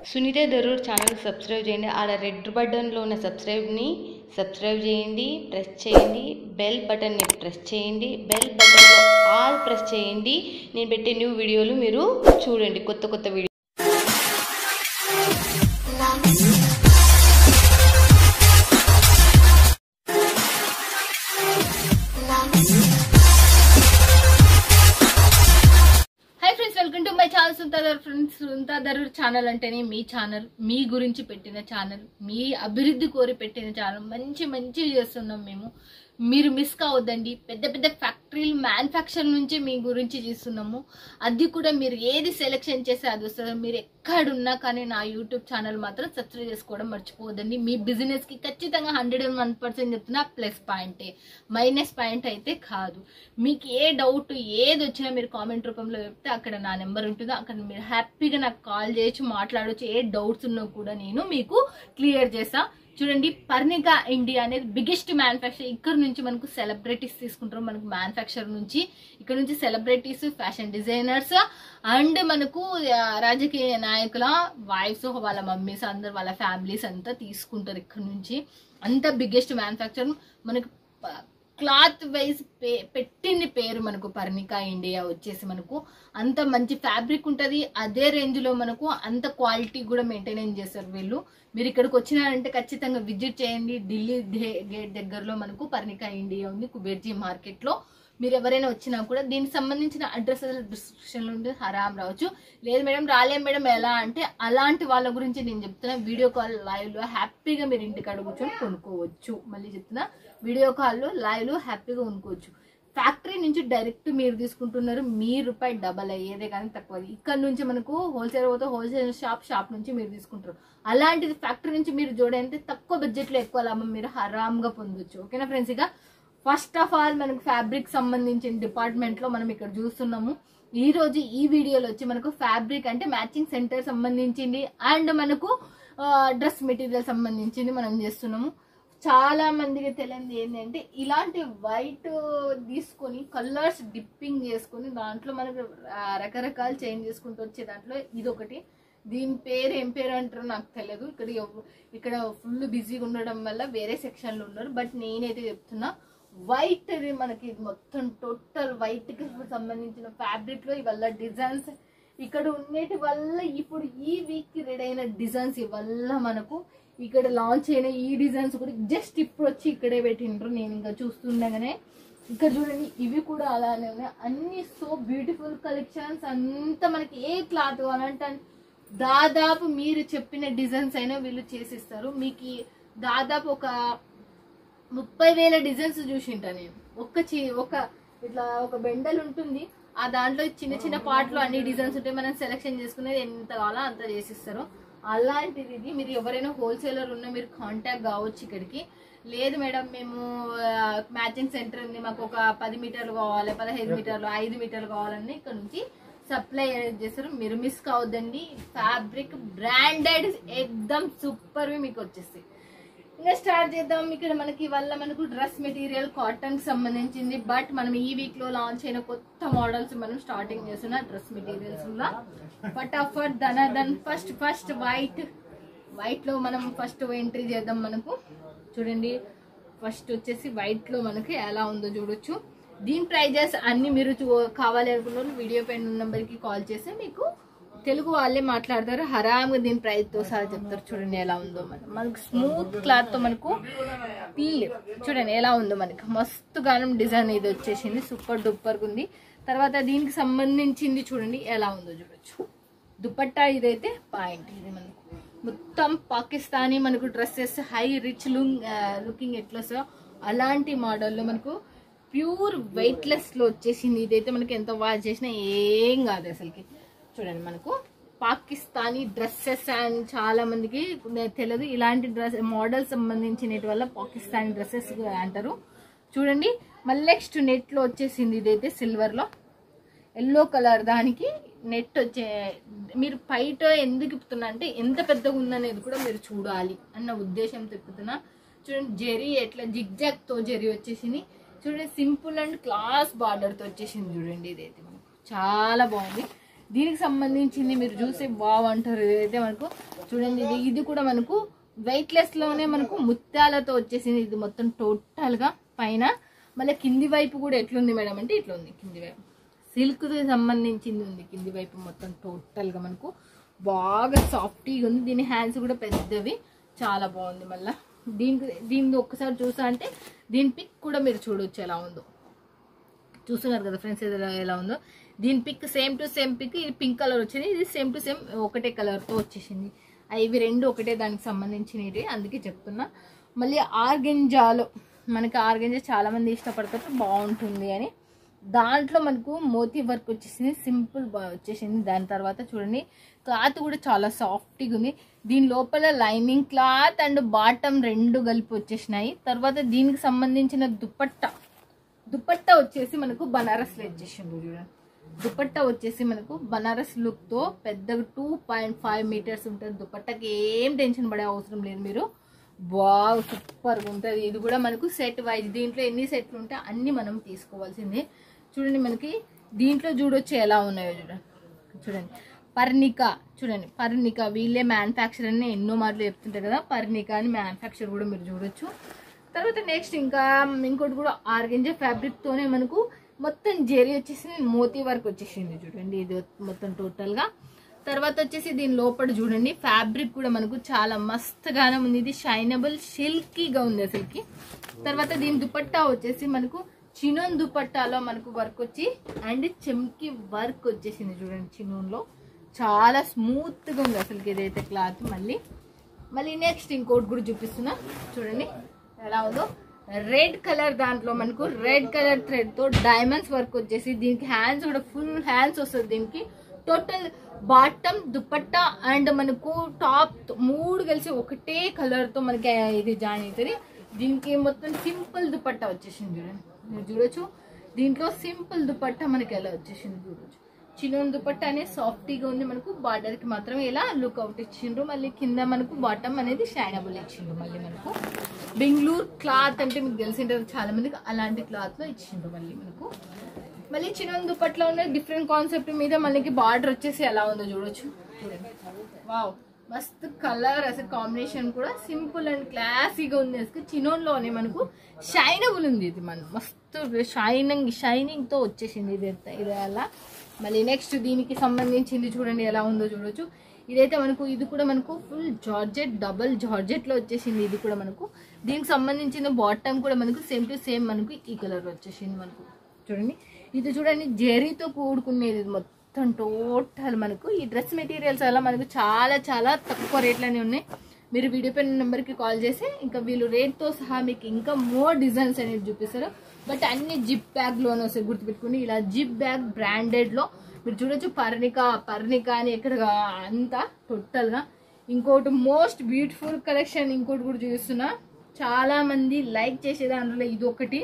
Sunitha Darur channel subscribe చేయండి ఆడ red బటన్లో ఉన్న సబ్స్క్రైబ్ని సబ్స్క్రైబ్ చేయండి ప్రెస్ చేయండి బెల్ బటన్ని ప్రెస్ చేయండి బెల్ బటన్లో ఆల్ ప్రెస్ చేయండి నేను పెట్టే న్యూ వీడియోలు మీరు చూడండి కొత్త కొత్త video hi friends welcome to my channel సుంతాదర్ ఫ్రెండ్స్ సుంతాదర్ ఛానల్ అంటేనే మీ ఛానల్ మీ గురించి పెట్టిన ఛానల్ మీ అభివృద్ధి కోరి పెట్టిన ఛానల్ మంచి మంచి చేస్తున్నాం మేము మీరు మిస్ కావద్దండి పెద్ద పెద్ద ఫ్యాక్టరీలు మ్యానుఫ్యాక్చర్ నుంచి మీ గురించి చేస్తున్నాము అది కూడా మీరు ఏది సెలెక్షన్ చేస్తే అది వస్తుంది మీరు ఎక్కడున్నా కానీ నా యూట్యూబ్ ఛానల్ మాత్రం సబ్స్క్రైబ్ చేసుకోవడం మర్చిపోవద్దండి మీ బిజినెస్కి ఖచ్చితంగా హండ్రెడ్ అండ్ వన్ పర్సెంట్ చెప్తున్నా ప్లస్ పాయింటే మైనస్ పాయింట్ అయితే కాదు మీకు ఏ డౌట్ ఏది వచ్చినా మీరు కామెంట్ రూపంలో చెప్తే అక్కడ నా నెంబర్ ఉంటుంది అక్కడ మీరు హ్యాపీగా నాకు కాల్ చేయొచ్చు మాట్లాడొచ్చు ఏ డౌట్స్ ఉన్నా కూడా నేను మీకు క్లియర్ చేస్తా చూడండి పర్ణిక ఇండియా అనేది బిగ్గెస్ట్ మ్యానుఫ్యాక్చర్ ఇక్కడ నుంచి మనకు సెలబ్రిటీస్ తీసుకుంటారు మనకు మ్యానుఫ్యాక్చర్ నుంచి ఇక్కడ నుంచి సెలబ్రిటీస్ ఫ్యాషన్ డిజైనర్స్ అండ్ మనకు ఆ, రాజకీయ నాయకుల వైఫ్స్ వాళ్ళ మమ్మీస్ అందరు వాళ్ళ ఫ్యామిలీస్ అంతా తీసుకుంటారు ఇక్కడ నుంచి అంత బిగ్గెస్ట్ మ్యానుఫ్యాక్చర్ మనకు క్లాత్ వైజ్ పే పెట్టింది పేరు మనకు పర్ణిక ఇండియా వచ్చేసి మనకు అంత మంచి ఫ్యాబ్రిక్ ఉంటుంది అదే రేంజ్లో మనకు అంత క్వాలిటీ కూడా మెయింటైన్ చేస్తారు వీళ్ళు మీరు ఇక్కడికి వచ్చినారంటే ఖచ్చితంగా విజిట్ చేయండి ఢిల్లీ గే- గేట్ దగ్గరలో మనకు పర్ణిక ఇండియా ఉంది కుబేర్జీ మార్కెట్లో మీరు ఎవరైనా వచ్చినా కూడా దీనికి సంబంధించిన అడ్రస్ డిస్క్రిప్షన్లో ఉంటుంది హరాం రావచ్చు లేదు మేడం రాలేం మేడం ఎలా అంటే అలాంటి వాళ్ళ గురించి నేను చెప్తున్నా వీడియో కాల్ లైవ్లో హ్యాపీగా మీరు ఇంటికాడ కూర్చొని కొనుక్కోవచ్చు మళ్ళీ చెప్తున్నా వీడియో కాల్లో లైవ్లో హ్యాపీగా కొనుక్కోవచ్చు ఫ్యాక్టరీ నుంచి డైరెక్ట్ మీరు తీసుకుంటున్నారు మీ రూపాయి డబల్ అయ్యేదే కానీ తక్కువ ఇక్కడ నుంచి మనకు హోల్సేల్ పోతే హోల్సేల్ షాప్ షాప్ నుంచి మీరు తీసుకుంటారు అలాంటిది ఫ్యాక్టరీ నుంచి మీరు చూడంటే తక్కువ బడ్జెట్లో ఎక్కువ లాభం మీరు హరామ్గా పొందొచ్చు ఓకేనా ఫ్రెండ్స్ ఇక ఫస్ట్ ఆఫ్ ఆల్ మనకు ఫ్యాబ్రిక్ సంబంధించిన డిపార్ట్మెంట్ లో మనం ఇక్కడ చూస్తున్నాము ఈ రోజు ఈ వీడియోలో వచ్చి మనకు ఫ్యాబ్రిక్ అంటే మ్యాచింగ్ సెంటర్ సంబంధించింది అండ్ మనకు డ్రెస్ మెటీరియల్ సంబంధించింది మనం చేస్తున్నాము చాలా మందికి తెలియంది ఏంటంటే ఇలాంటి వైట్ తీసుకొని కలర్స్ డిప్పింగ్ చేసుకొని దాంట్లో మనకు ఆ, రకరకాల చేంజ్ చేసుకుంటూ వచ్చే దాంట్లో ఇది ఒకటి దీని పేరు ఏం పేరు అంటారో నాకు తెలియదు ఇక్కడ ఎవ్- ఇక్కడ ఫుల్ బిజీగా ఉండడం వల్ల వేరే సెక్షన్లో ఉన్నారు బట్ నేనైతే చెప్తున్నా వైట్ ఇది మనకి ఇది మొత్తం టోటల్ వైట్ కి సంబంధించిన ఫ్యాబ్రిక్ లో ఇవల్ల డిజైన్స్ ఇక్కడ ఉండేటి వల్ల ఇప్పుడు ఈ వీక్ కి రెడీ అయిన డిజైన్స్ వల్ల మనకు ఇక్కడ లాంచ్ అయిన ఈ డిజైన్స్ కూడా జస్ట్ ఇప్పుడు వచ్చి ఇక్కడే పెట్టిండ్రు నేను ఇంకా చూస్తుండగానే ఇక్కడ చూడండి ఇవి కూడా అలానే ఉన్నాయి అన్ని సో బ్యూటిఫుల్ కలెక్షన్స్ అంతా మనకి ఏ క్లాత్ కావాలంటే దాదాపు మీరు చెప్పిన డిజైన్స్ అయినా వీళ్ళు చేసిస్తారు మీకు ఈ దాదాపు ఒక ముప్పై వేల డిజైన్స్ చూసింటా నేను ఒక్క చి ఒక ఇట్లా ఒక బెండల్ ఉంటుంది ఆ దాంట్లో చిన్న చిన్న పార్ట్లో అన్ని డిజైన్స్ ఉంటాయి మనం సెలెక్షన్ చేసుకునేది ఎంత కావాలో అంత చేసిస్తారు అలాంటిది ఇది మీరు ఎవరైనా హోల్సేలర్ ఉన్నా మీరు కాంటాక్ట్ కావచ్చు ఇక్కడికి లేదు మేడం మేము మ్యాచింగ్ సెంటర్ ఉంది మాకు ఒక పది మీటర్లు కావాలి పదహైదు మీటర్లు ఐదు మీటర్లు కావాలని ఇక్కడ నుంచి సప్లై చేస్తారు మీరు మిస్ కావద్దండి ఫ్యాబ్రిక్ బ్రాండెడ్ ఎక్దమ్ సూపర్ మీకు వచ్చేస్తాయి ఇంకా స్టార్ట్ చేద్దాం ఇక్కడ మనకి వల్ల మనకు డ్రెస్ మెటీరియల్ కాటన్ కి సంబంధించింది బట్ మనం ఈ వీక్ లో లాంచ్ అయిన కొత్త మోడల్స్ మనం స్టార్టింగ్ చేస్తున్న డ్రెస్ మెటీరియల్స్ లో ఫటాఫట్ ధనధన్ ఫస్ట్ ఫస్ట్ వైట్ వైట్ లో మనం ఫస్ట్ ఎంట్రీ చేద్దాం మనకు చూడండి ఫస్ట్ వచ్చేసి వైట్ లో మనకి ఎలా ఉందో చూడొచ్చు దీని ప్రైజెస్ అన్ని మీరు చూ- కావాలి అనుకున్న వీడియో పైన నెంబర్ కి కాల్ చేస్తే మీకు తెలుగు వాళ్ళే మాట్లాడతారు హరామ్గా దీని ప్రైస్ తో సహా చెప్తారు చూడండి ఎలా ఉందో మనకు మనకు స్మూత్ క్లాత్ తో మనకు పీల్ చూడండి ఎలా ఉందో మనకి మస్తు గానం డిజైన్ ఇది వచ్చేసింది సూపర్ డూపర్ ఉంది తర్వాత దీనికి సంబంధించింది చూడండి ఎలా ఉందో చూడొచ్చు దుపట్టా ఇదైతే పాయింట్ ఇది మనకు మొత్తం పాకిస్తానీ మనకు dresses high rich look looking ఎట్లా వస్తుందో అలాంటి మోడల్లో మనకు ప్యూర్ వెయిట్లెస్ లో వచ్చేసింది ఇదైతే మనకి ఎంత వాష్ చేసినా ఏం కాదు అసలుకి చూడండి మనకు పాకిస్తానీ డ్రెస్సెస్ అండ్ చాలా మందికి తెలియదు ఇలాంటి డ్రెస్ మోడల్ సంబంధించిన వల్ల పాకిస్తానీ డ్రెస్సెస్ అంటారు చూడండి మళ్ళీ నెక్స్ట్ నెట్ లో వచ్చేసింది ఇదైతే సిల్వర్ లో ఎల్లో కలర్ దానికి నెట్ వచ్చే మీరు పైట ఎందుకు ఇప్పుతున్నా అంటే ఎంత పెద్దగా ఉందనేది కూడా మీరు చూడాలి అన్న ఉద్దేశంతో తిప్పుతున్నా చూడండి జెరీ ఎట్లా జిగ్జాగ్ తో జెరీ వచ్చేసింది చూడండి సింపుల్ అండ్ క్లాస్ బార్డర్ తో వచ్చేసింది చూడండి ఇదైతే మనకు చాలా బాగుంది దీనికి సంబంధించింది మీరు చూసి వావ్ అంటారు ఇదైతే మనకు చూడండి ఇది ఇది కూడా మనకు వెయిట్లెస్ లోనే మనకు ముత్యాలతో వచ్చేసింది ఇది మొత్తం టోటల్ గా పైన మళ్ళీ కింది వైపు కూడా ఎట్లుంది మేడం అంటే ఇట్లా ఉంది కింది వైపు సిల్క్ కి సంబంధించింది ఉంది కింది వైపు మొత్తం టోటల్ గా మనకు బాగా సాఫ్టీగా ఉంది దీని హ్యాండ్స్ కూడా పెద్దవి చాలా బాగుంది మళ్ళీ దీనికి దీన్ని ఒక్కసారి చూసా అంటే దీని పిక్ కూడా మీరు చూడొచ్చు ఎలా ఉందో చూస్తున్నారు కదా ఫ్రెండ్స్ ఇది ఎలా- ఎలా ఉందో దీని pic same to same pic ఇది పింక్ కలర్ వచ్చింది ఇది సేమ్ టు సేమ్ ఒకటే కలర్తో వచ్చేసింది ఆ ఇవి రెండు ఒకటే దానికి సంబంధించినవి అందుకే చెప్తున్నా మళ్ళీ ఆర్గెంజాలో మనకి ఆర్గెంజా చాలా మంది ఇష్టపడతారు బాగుంటుంది అని దాంట్లో మనకు మోతీ వర్క్ వచ్చేసింది సింపుల్ వచ్చేసింది దాని తర్వాత చూడండి క్లాత్ కూడా చాలా సాఫ్ట్గా ఉంది దీని లోపల లైనింగ్ క్లాత్ అండ్ బాటమ్ రెండు కలిపి వచ్చేసినాయి తర్వాత దీనికి సంబంధించిన దుపట్టా దుపట్టా వచ్చేసి మనకు బనారస్ లో ఇచ్చేసిండు చూడండి దుపట్టా వచ్చేసి మనకు బనారస్ లుక్ తో పెద్దగా టూ పాయింట్ ఫైవ్ మీటర్స్ ఉంటుంది దుపట్టాకి ఏం టెన్షన్ పడే అవసరం లేదు మీరు బాగా సూపర్ ఉంటుంది ఇది కూడా మనకు సెట్ వైజ్ దీంట్లో ఎన్ని సెట్లు ఉంటే అన్ని మనం తీసుకోవాల్సిందే చూడండి మనకి దీంట్లో చూడొచ్చు ఎలా ఉన్నాయో చూడండి చూడండి పర్ణిక చూడండి పర్ణిక వీళ్ళే మ్యానుఫ్యాక్చర్ అని ఎన్నో మాటలు చెప్తుంటారు కదా పర్ణిక అని మ్యానుఫ్యాక్చర్ కూడా మీరు చూడొచ్చు తర్వాత నెక్స్ట్ ఇంకా ఇంకోటి కూడా ఆర్గెంజా ఫ్యాబ్రిక్ తోనే మనకు మొత్తం జెరీ వచ్చేసింది మోతీ వర్క్ వచ్చేసింది చూడండి ఇది మొత్తం టోటల్ గా తర్వాత వచ్చేసి దీని లోపల చూడండి ఫ్యాబ్రిక్ కూడా మనకు చాలా మస్తుగానే ఉంది ఇది షైనబుల్ సిల్కీగా ఉంది అసలుకి తర్వాత దీని దుపట్టా వచ్చేసి మనకు చినోన్ దుపట్టాలో మనకు వర్క్ వచ్చి అండ్ చెమ్కి వర్క్ వచ్చేసింది చూడండి చినోన్లో చాలా స్మూత్ గా ఉంది అసలుకి ఇదైతే క్లాత్ మళ్ళీ మళ్ళీ నెక్స్ట్ ఇంకోటి కూడా చూపిస్తున్నా చూడండి ఎలా ఉందో రెడ్ కలర్ దాంట్లో మనకు రెడ్ కలర్ థ్రెడ్ తో డైమండ్స్ వర్క్ వచ్చేసి దీనికి హ్యాండ్స్ కూడా ఫుల్ హ్యాండ్స్ వస్తుంది దీనికి టోటల్ బాటమ్ దుపట్టా అండ్ మనకు టాప్ మూడు కలిసి ఒకటే కలర్ తో మనకి ఇది జాయిన్ అవుతుంది దీనికి మొత్తం సింపుల్ దుపట్టా వచ్చేసింది చూడండి మీరు చూడొచ్చు దీంట్లో సింపుల్ దుపట్టా మనకి ఎలా వచ్చేసింది చూడొచ్చు చిన్న దుపట్టా అనేది సాఫ్టీగా ఉంది మనకు బార్డర్ కి మాత్రం ఇలా లుక్ అవుట్ ఇచ్చిండ్రు మళ్ళీ కింద మనకు బాటమ్ అనేది షైనబుల్ ఇచ్చిండ్రు మళ్ళీ మనకు బెంగళూరు క్లాత్ అంటే మీకు తెలిసింటారు చాలా మందికి అలాంటి క్లాత్ లో ఇచ్చిండ్రు మళ్ళీ మనకు మళ్ళీ చిన్న దుపట్లో ఉన్న డిఫరెంట్ కాన్సెప్ట్ మీద మనకి బార్డర్ వచ్చేసి ఎలా ఉందో చూడొచ్చు చూడండి వావ్ మస్తు కలర్ అసలు కాంబినేషన్ కూడా సింపుల్ అండ్ క్లాసీగా ఉంది అసలు చినోన్లోనే మనకు షైనబుల్ ఉంది ఇది మన మస్తు షైనింగ్ షైనింగ్ తో వచ్చేసింది ఇది ఇది అలా మళ్ళీ నెక్స్ట్ దీనికి సంబంధించింది చూడండి ఎలా ఉందో చూడొచ్చు ఇదైతే మనకు ఇది కూడా మనకు ఫుల్ జార్జెట్ డబల్ జార్జెట్ లో వచ్చేసింది ఇది కూడా మనకు దీనికి సంబంధించిన బాటమ్ కూడా మనకు సేమ్ టు సేమ్ మనకు ఈ కలర్ వచ్చేసింది మనకు చూడండి ఇది చూడండి జెరీతో కూడుకునేది ఇది మొత్తం టోటల్ మనకు ఈ డ్రెస్ మెటీరియల్స్ అలా మనకు చాలా చాలా తక్కువ రేట్లోనే ఉన్నాయి మీరు వీడియో పైన నెంబర్కి కాల్ చేసి ఇంకా వీళ్ళు రేట్తో సహా మీకు ఇంకా మోర్ డిజైన్స్ అనేది చూపిస్తారు బట్ అన్ని జిప్ బ్యాగ్లోనే వస్తాయి గుర్తుపెట్టుకుని ఇలా జిప్ బ్యాగ్ బ్రాండెడ్లో మీరు చూడొచ్చు పర్ణిక పర్ణిక అని ఎక్కడ అంతా టోటల్గా ఇంకోటి మోస్ట్ బ్యూటిఫుల్ కలెక్షన్ ఇంకోటి కూడా చూస్తున్నా చాలా మంది లైక్ చేసే దాంట్లో ఇది ఒకటి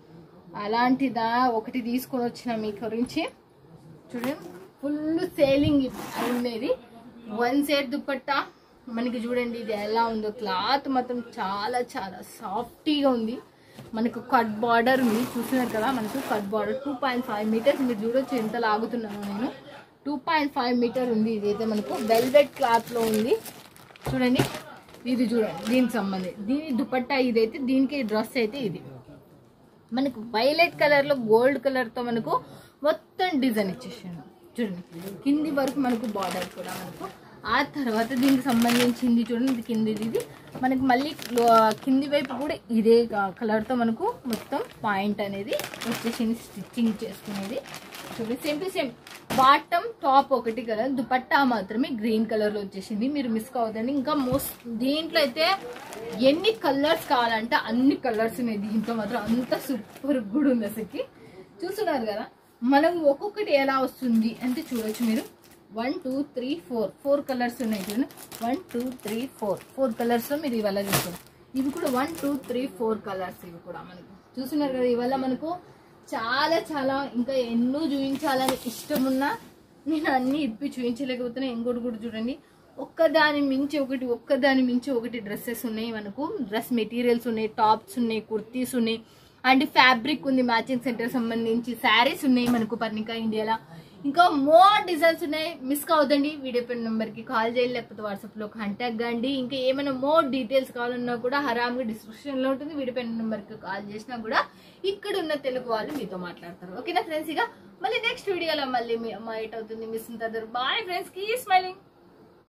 అలాంటిదా ఒకటి తీసుకొని వచ్చిన మీ గురించి చూడండి ఫుల్ సేలింగ్ ఉండేది వన్ సెట్ దుపట్టా మనకి చూడండి ఇది ఎలా ఉందో క్లాత్ మాత్రం చాలా చాలా సాఫ్టీగా ఉంది మనకు కట్ బార్డర్ ఉంది చూస్తున్నారు కదా మనకు cut border two point five metres మీరు చూడొచ్చు ఎంత లాగుతున్నాను నేను టూ పాయింట్ ఫైవ్ మీటర్ ఉంది ఇదైతే మనకు వెల్వెట్ క్లాత్లో ఉంది చూడండి ఇది చూడండి దీనికి సంబంధించి దీని దుపట్టా ఇదైతే దీనికి డ్రెస్ అయితే ఇది మనకు వైలెట్ కలర్ లో గోల్డ్ కలర్ తో మనకు మొత్తం డిజైన్ ఇచ్చేసాను చూడండి కింది వరకు మనకు బార్డర్ కూడా మనకు ఆ తర్వాత దీనికి సంబంధించింది చూడండి ఇది కిందిది ఇది మనకి మళ్ళీ లో- కింది వైపు కూడా ఇదే కలర్ తో మనకు మొత్తం పాయింట్ అనేది వచ్చేసింది స్టిచ్చింగ్ చేసుకునేది చూడండి same to same bottom top ఒకటి కలర్ దుపట్టా మాత్రమే గ్రీన్ కలర్ లో వచ్చేసింది మీరు మిస్ కావద్దండి ఇంకా మోస్ట్ దీంట్లో అయితే ఎన్ని కలర్స్ కావాలంటే అన్ని కలర్స్ ఉన్నాయి దీంట్లో మాత్రం అంత సూపర్ కూడా ఉంది అసలుకి చూస్తున్నారు కదా మనం ఒక్కొక్కటి ఎలా వస్తుంది అంటే చూడొచ్చు మీరు one two three four four colours ఉన్నాయి చూడండి one two three four four colours లో మీరు ఇవాళ చూస్తారు ఇవి కూడా one two three four colours ఇవి కూడా మనకు చూస్తున్నారు కదా ఇవాళ మనకు చాలా చాలా ఇంకా ఎన్నో చూపించాలని ఇష్టం ఉన్నా నేను అన్ని ఇప్పి చూపించలేకపోతున్నా ఇంకోటి కూడా చూడండి ఒక్కదాని మించి ఒకటి ఒక్కదాని మించి ఒకటి డ్రెస్సెస్ ఉన్నాయి మనకు డ్రెస్ మెటీరియల్స్ ఉన్నాయి టాప్స్ ఉన్నాయి కుర్తీస్ ఉన్నాయి అండ్ ఫ్యాబ్రిక్ ఉంది మ్యాచింగ్ సెంటర్ సంబంధించి శారీస్ ఉన్నాయి మనకు పర్ణిక ఇండియాలో ఇంకా మోర్ డిజైన్స్ ఉన్నాయి మిస్ కావద్దండి వీడియో పైన నెంబర్ కి కాల్ చేయండి లేకపోతే వాట్సాప్ లో కాంటాక్ట్ కండి ఇంకా ఏమైనా మోర్ డీటెయిల్స్ కావాలన్నా కూడా హరామ్ గా డిస్క్రిప్షన్ లో ఉంటుంది వీడియో పైన నెంబర్ కి కాల్ చేసినా కూడా ఇక్కడ ఉన్న తెలుగు వాళ్ళు మీతో మాట్లాడతారు ఓకేనా ఫ్రెండ్స్ ఇక మళ్ళీ నెక్స్ట్ వీడియోలో మళ్ళీ మీ అమ్మ ఎట్ అవుతుంది మిస్ బాయ్ ఫ్రెండ్స్ కీ స్మైలింగ్